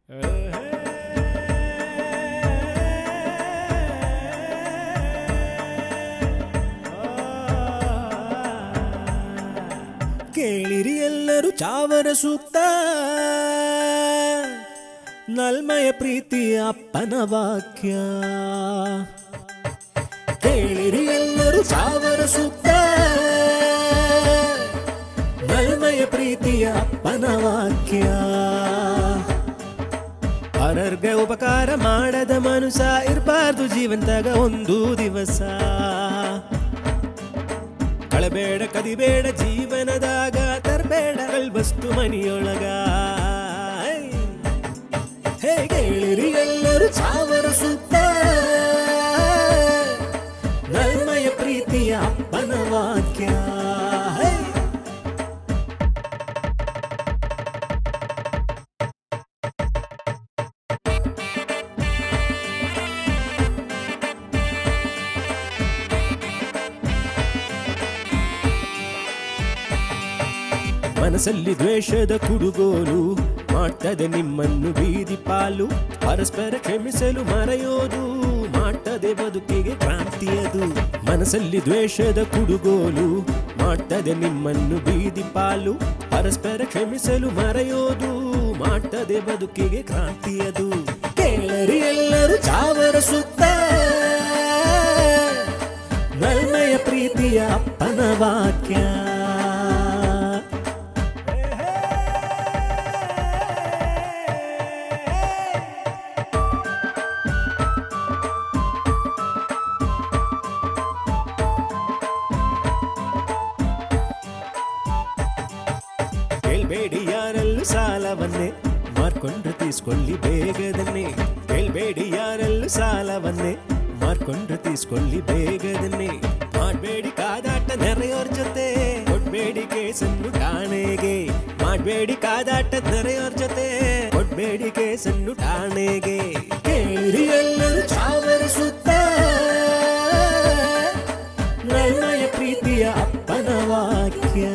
ಕೇಳಿರಿ ಎಲ್ಲರೂ ಚಾವರ ಸೂಕ್ತ ನಲ್ಮಯ ಪ್ರೀತಿ ಅಪ್ಪನ ವಾಕ್ಯ ಕೇಳಿರಿ ಎಲ್ಲರೂ ಚಾವರ ಸೂಕ್ತ ನಲ್ಮಯ ಪ್ರೀತಿಯ ಅಪ್ಪನ ವಾಕ್ಯ ಪರರ್ಗೆ ಉಪಕಾರ ಮಾಡದ ಮನುಷ್ಯ ಇರಬಾರ್ದು ಜೀವಂತಾಗ ಒಂದು ದಿವಸ ಕಳಬೇಡ ಕದಿಬೇಡ ಜೀವನದಾಗ ತರಬೇಡ ವಸ್ತು ಮನಿಯೊಳಗ ಹೇಗೆ ಹೇಳಿರಿ ಎಲ್ಲರೂ ಚಾವರ ಸೂಕ್ತ ನಲ್ಮಯ ಪ್ರೀತಿಯ ಅಪ್ಪನ ವಾಕ್ಯ ಹೇ ಮನಸ್ಸಲ್ಲಿ ದ್ವೇಷದ ಕುಡುಗೋಲು ಮಾಡ್ತದೆ ನಿಮ್ಮನ್ನು ಬೀದಿ ಪಾಲು ಪರಸ್ಪರ ಕ್ಷಮಿಸಲು ಮರೆಯೋದು ಮಾಡ್ತದೆ ಬದುಕಿಗೆ ಕ್ರಾಂತಿಯದು ಮನಸ್ಸಲ್ಲಿ ದ್ವೇಷದ ಕುಡುಗೋಲು ಮಾಡ್ತದೆ ನಿಮ್ಮನ್ನು ಬೀದಿ ಪಾಲು ಪರಸ್ಪರ ಕ್ಷಮಿಸಲು ಮರೆಯೋದು ಮಾಡ್ತದೆ ಬದುಕಿಗೆ ಕ್ರಾಂತಿಯದು ಕೇಳರಿ ಎಲ್ಲರೂ ಚಾವರ ಸುತ್ತ ನಲ್ಮಯ ಪ್ರೀತಿಯ ಅಪ್ಪನ ವಾಕ್ಯ ಕೇಳ್ಬೇಡಿ ಯಾರಲ್ಲೂ ಸಾಲವನ್ನೇ ಮಾರ್ಕೊಂಡ್ರೆ ತೀಸ್ಕೊಳ್ಳಿ ಬೇಗದನ್ನೇ ಕೇಳ್ಬೇಡಿ ಯಾರಲ್ಲೂ ಸಾಲವನ್ನೇ ಮಾರ್ಕೊಂಡ್ರೆ ತೀಸ್ಕೊಳ್ಳಿ ಬೇಗದನ್ನೇ ಮಾಡ್ಬೇಡಿ ಕಾದಾಟ ನೆರೆಯೋರ್ ಜೊತೆ ಕೊಡ್ಬೇಡಿ ಕೇಸನ್ನು ಠಾಣೆಗೆ ಮಾಡ್ಬೇಡಿ ಕಾದಾಟ ನೆರೆಯೋರ್ ಜೊತೆ ಕೊಡ್ಬೇಡಿ ಕೇಸನ್ನು ಠಾಣೆಗೆ ಕೇಳಿ ಎಲ್ಲರೂ ಚಾವರ ಸುತ್ತ ನಲ್ಮಯ ಪ್ರೀತಿಯ ಅಪ್ಪನ ವಾಕ್ಯ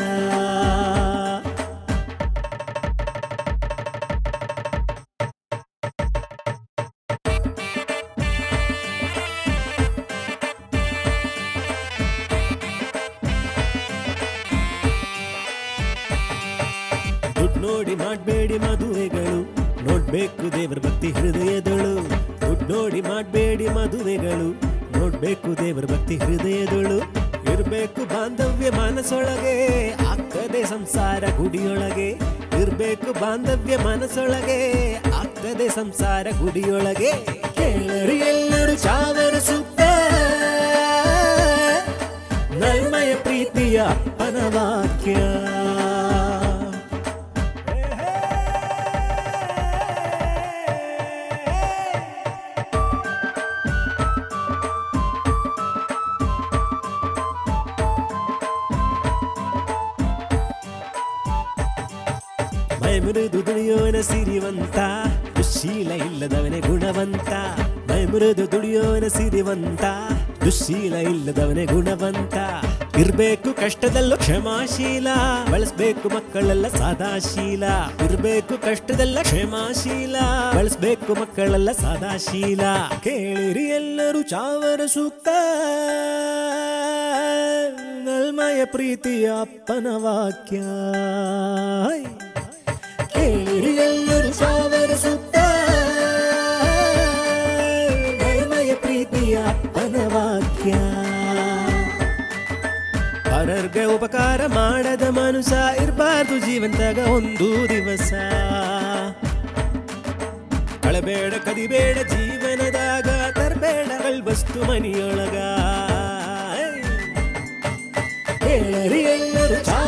ದುಡ್ಡು ನೋಡಿ ಮಾಡಬೇಡಿ ಮದುವೆಗಳು ನೋಡ್ಬೇಕು ದೇವರ ಭಕ್ತಿ ಹೃದಯದಳು ದುಡ್ಡು ನೋಡಿ ಮಾಡಬೇಡಿ ಮದುವೆಗಳು ನೋಡ್ಬೇಕು ದೇವರ ಭಕ್ತಿ ಹೃದಯದಳು ಇರ್ಬೇಕು ಬಾಂಧವ್ಯ ಮನಸ್ಸೊಳಗೆ ಆಗ್ತದೆ ಸಂಸಾರ ಗುಡಿಯೊಳಗೆ ಇರ್ಬೇಕು ಬಾಂಧವ್ಯ ಮನಸ್ಸೊಳಗೆ ಆಗ್ತದೆ ಸಂಸಾರ ಗುಡಿಯೊಳಗೆ ಕೇಳರಿ ಎಲ್ಲರೂ ಚಾವರ ಸುತ್ತ ನಲ್ಮಯ ಪ್ರೀತಿಯ ಅಪ್ಪನ ವಾಕ್ಯ ಮೈ ಮುರಿದು ದುಡಿಯೋನ ಸಿರಿವಂತ ದುಶ್ಶೀಲ ಇಲ್ಲದವನೇ ಗುಣವಂತ ಮೈ ಮುರಿದು ದುಡಿಯೋನ ಸಿರಿವಂತ ದುಶ್ಶೀಲ ಇಲ್ಲದವನೇ ಗುಣವಂತ ಇರ್ಬೇಕು ಕಷ್ಟದಲ್ಲೂ ಕ್ಷಮಾಶೀಲ ಬಳಸ್ಬೇಕು ಮಕ್ಕಳೆಲ್ಲ ಸಾದಾಶೀಲ ಇರ್ಬೇಕು ಕಷ್ಟದಲ್ಲ ಕ್ಷಮಾಶೀಲ ಬಳಸ್ಬೇಕು ಮಕ್ಕಳೆಲ್ಲ ಸಾದಾಶೀಲ ಕೇಳಿರಿ ಎಲ್ಲರೂ ಚಾವರ ಸೂಕ್ತ ನಲ್ಮಯ ಪ್ರೀತಿಯ ಅಪ್ಪನ ವಾಕ್ಯ ಕೇಳಿರಿ ಎಲ್ಲರೂ ಸಾವಿರ ಸುತ್ತ ನಲ್ಮಯ ಪ್ರೀತಿಯ ಅಪ್ಪನ ವಾಕ್ಯ ಪರರ್ಗೆ ಉಪಕಾರ ಮಾಡದ ಮನುಷ್ಯ ಇರಬಾರ್ದು ಜೀವಂತಾಗ ಒಂದು ದಿವಸ ಕಳಬೇಡ ಕದಿಬೇಡ ಜೀವನದಾಗ ತರಬೇಡ ವಸ್ತು ಮನಿಯೊಳಗ ಹೇಳರಿ ಎಲ್ಲರೂ ಚಾ